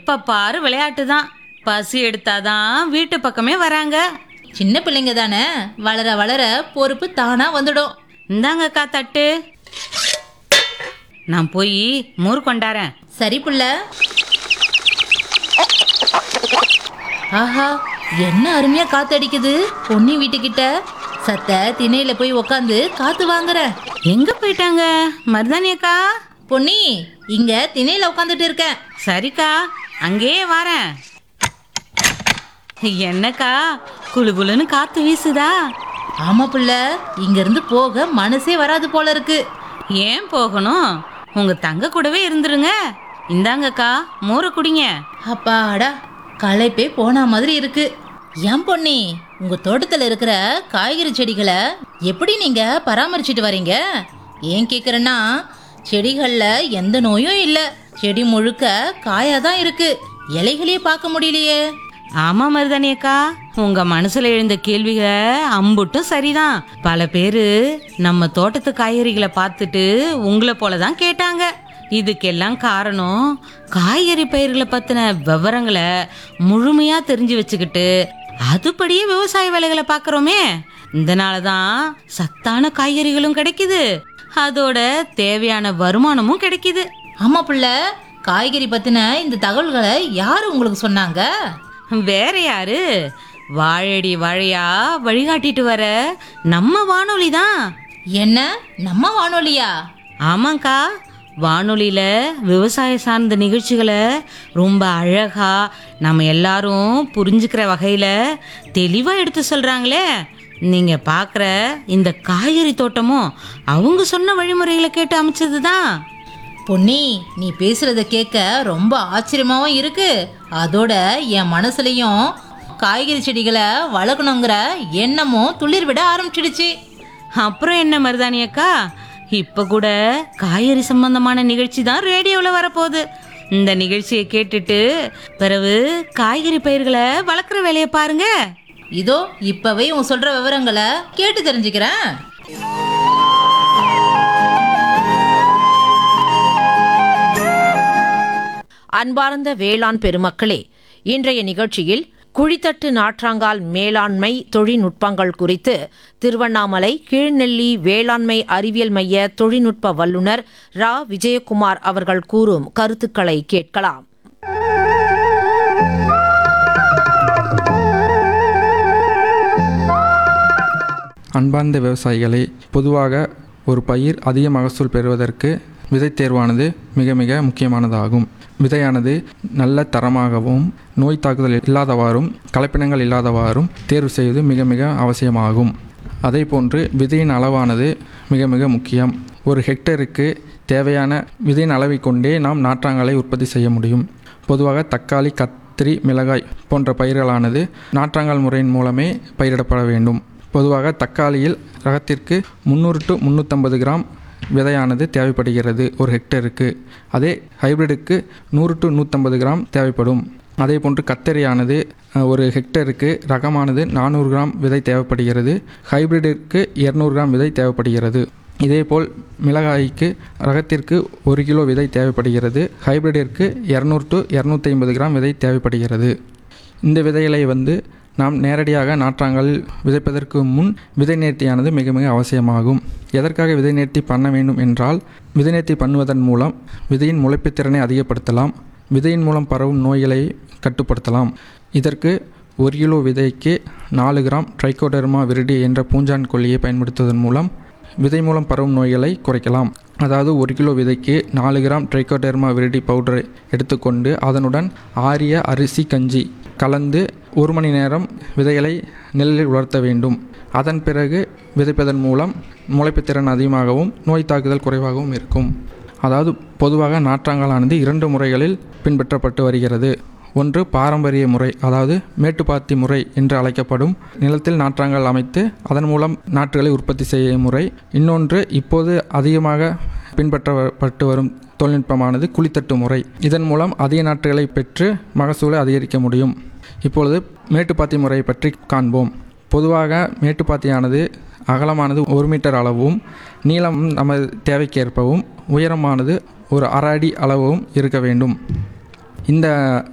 எப்ப பாரு விளையாட்டு தான் பசி எடுத்தாதான் வீட்டு பக்கமே வராங்க சின்ன பிள்ளைங்க தானே வளர வளர பொறுப்பு தானா வந்துடும் இந்தாங்கக்கா தட்டு நான் போய் மோர் கொண்டாரேன் சரி புள்ள ஆஹா என்ன அருமையா காத்தடிக்குது பொன்னி வீட்டுக்கிட்ட சத்த திணையில போய் உக்காந்து காத்து வாங்குற எங்க போயிட்டாங்க மருதானி அக்கா பொன்னி இங்க திணையில உட்காந்துட்டு இருக்கேன் சரிக்கா அங்கேயே வரேன் என்னக்கா குளு குளுன்னு காத்து வீசுதா ஆமா புள்ள இங்க இருந்து போக மனசே வராது போல இருக்கு ஏன் போகணும் உங்க தங்க கூடவே இருந்துருங்க இந்தாங்கக்கா மோரை குடிங்க அப்பாடா களைப்பே போன மாதிரி இருக்கு ஏன் பொன்னி உங்க தோட்டத்துல இருக்கிற காய்கறி செடிகளை எப்படி நீங்க பராமரிச்சிட்டு வரீங்க ஏன் கேக்குறேன்னா செடிகள்ல எந்த நோயும் இல்ல செடி முழுக்க காயா தான் இருக்கு இலைகளே பார்க்க முடியலையே ஆமா மருதானி அக்கா உங்க மனசுல எழுந்த கேள்விகளை அம்புட்டும் சரிதான் பல பேரு நம்ம தோட்டத்து காய்கறிகளை பார்த்துட்டு உங்களை போல தான் கேட்டாங்க இதுக்கெல்லாம் காரணம் காய்கறி பயிர்களை பத்தின விவரங்களை முழுமையா தெரிஞ்சு வச்சுக்கிட்டு அதுபடியே விவசாய வேலைகளை பார்க்குறோமே இதனால தான் சத்தான காய்கறிகளும் கிடைக்குது அதோட தேவையான வருமானமும் கிடைக்குது ஆமா புள்ள காய்கறி பத்தின இந்த தகவல்களை யாரு உங்களுக்கு சொன்னாங்க வேற யாரு வாழடி வாழையா வழிகாட்டிட்டு வர நம்ம வானொலி தான் என்ன நம்ம வானொலியா ஆமாங்க்கா வானொலியில விவசாய சார்ந்த நிகழ்ச்சிகளை ரொம்ப அழகா நம்ம எல்லாரும் புரிஞ்சுக்கிற வகையில தெளிவா எடுத்து சொல்றாங்களே நீங்க பார்க்குற இந்த காய்கறி தோட்டமும் அவங்க சொன்ன வழிமுறைகளை கேட்டு அமைச்சது தான் பொன்னி நீ பேசுறத கேட்க ரொம்ப ஆச்சரியமாவும் இருக்கு அதோட என் மனசுலயும் காய்கறி செடிகளை வளர்க்கணுங்கிற எண்ணமும் துளிர் விட ஆரம்பிச்சிடுச்சு அப்புறம் என்ன மருதானி அக்கா இப்போ கூட காய்கறி சம்பந்தமான நிகழ்ச்சி தான் ரேடியோவில் வரப்போகுது இந்த நிகழ்ச்சியை கேட்டுட்டு பிறகு காய்கறி பயிர்களை வளர்க்குற வேலையை பாருங்க இதோ இப்பவே உன் சொல்ற விவரங்களை கேட்டு தெரிஞ்சுக்கிறேன் அன்பார்ந்த வேளாண் பெருமக்களே இன்றைய நிகழ்ச்சியில் குழித்தட்டு நாற்றாங்கால் மேலாண்மை தொழில்நுட்பங்கள் குறித்து திருவண்ணாமலை கீழ்நெல்லி வேளாண்மை அறிவியல் மைய தொழில்நுட்ப வல்லுநர் ரா விஜயகுமார் அவர்கள் கூறும் கருத்துக்களை கேட்கலாம் அன்பார்ந்த விவசாயிகளே பொதுவாக ஒரு பயிர் அதிக மகசூல் பெறுவதற்கு விதை தேர்வானது மிக மிக முக்கியமானதாகும் விதையானது நல்ல தரமாகவும் நோய் தாக்குதல் இல்லாதவாறும் கலப்பினங்கள் இல்லாதவாறும் தேர்வு செய்வது மிக மிக அவசியமாகும் அதேபோன்று விதையின் அளவானது மிக மிக முக்கியம் ஒரு ஹெக்டருக்கு தேவையான விதையின் அளவை கொண்டே நாம் நாற்றாங்காலை உற்பத்தி செய்ய முடியும் பொதுவாக தக்காளி கத்திரி மிளகாய் போன்ற பயிர்களானது நாற்றாங்கால் முறையின் மூலமே பயிரிடப்பட வேண்டும் பொதுவாக தக்காளியில் ரகத்திற்கு முந்நூறு டு முந்நூற்றம்பது கிராம் விதையானது தேவைப்படுகிறது ஒரு ஹெக்டருக்கு அதே ஹைபிரிடுக்கு நூறு டு நூற்றம்பது கிராம் தேவைப்படும் அதே போன்று கத்தரியானது அஹ், ஒரு ஹெக்டருக்கு ரகமானது நானூறு கிராம் விதை தேவைப்படுகிறது ஹைபிரிடிற்கு இரநூறு கிராம் விதை தேவைப்படுகிறது இதேபோல் மிளகாய்க்கு ரகத்திற்கு ஒரு கிலோ விதை தேவைப்படுகிறது ஹைபிரிடிற்கு இரநூறு டு இரநூத்தி ஐம்பது கிராம் விதை தேவைப்படுகிறது இந்த விதைகளை வந்து நாம் நேரடியாக நாற்றாங்கல் விதைப்பதற்கு முன் விதை நேர்த்தியானது மிக மிக அவசியமாகும் எதற்காக விதை நேர்த்தி பண்ண வேண்டும் என்றால் விதை நேர்த்தி பண்ணுவதன் மூலம் விதையின் முளைப்புத் திறனை அதிகப்படுத்தலாம் விதையின் மூலம் பரவும் நோய்களை கட்டுப்படுத்தலாம் இதற்கு ஒரு கிலோ விதைக்கு நாலு கிராம் ட்ரைகோடர்மா விரிடி என்ற பூஞ்சான் கொல்லியை பயன்படுத்துவதன் மூலம் விதை மூலம் பரவும் நோய்களை குறைக்கலாம் அதாவது ஒரு கிலோ விதைக்கு நாலு கிராம் ட்ரைகோடெர்மா விரிடி பவுடரை எடுத்துக்கொண்டு அதனுடன் ஆரிய அரிசி கஞ்சி கலந்து ஒரு மணி நேரம் விதைகளை நெல்லில் உலர்த்த வேண்டும் அதன் பிறகு விதைப்பதன் மூலம் முளைப்புத் திறன் அதிகமாகவும் நோய் தாக்குதல் குறைவாகவும் இருக்கும் அதாவது பொதுவாக நாற்றாங்கலானது இரண்டு முறைகளில் பின்பற்றப்பட்டு வருகிறது ஒன்று பாரம்பரிய முறை அதாவது மேட்டுப்பாத்தி முறை என்று அழைக்கப்படும் நிலத்தில் நாற்றாங்கல் அமைத்து அதன் மூலம் நாற்றுகளை உற்பத்தி செய்யும் முறை இன்னொன்று இப்போது அதிகமாக பின்பற்றப்பட்டு வரும் தொழில்நுட்பமானது குழித்தட்டு முறை இதன் மூலம் அதிக நாற்றுகளை பெற்று மகசூலை அதிகரிக்க முடியும் இப்பொழுது மேட்டுப்பாத்தி முறையை பற்றி காண்போம் பொதுவாக மேட்டுப்பாத்தியானது அகலமானது ஒரு மீட்டர் அளவும் நீளம் நம்ம தேவைக்கேற்பவும் உயரமானது ஒரு அரை அடி அளவும் இருக்க வேண்டும் இந்த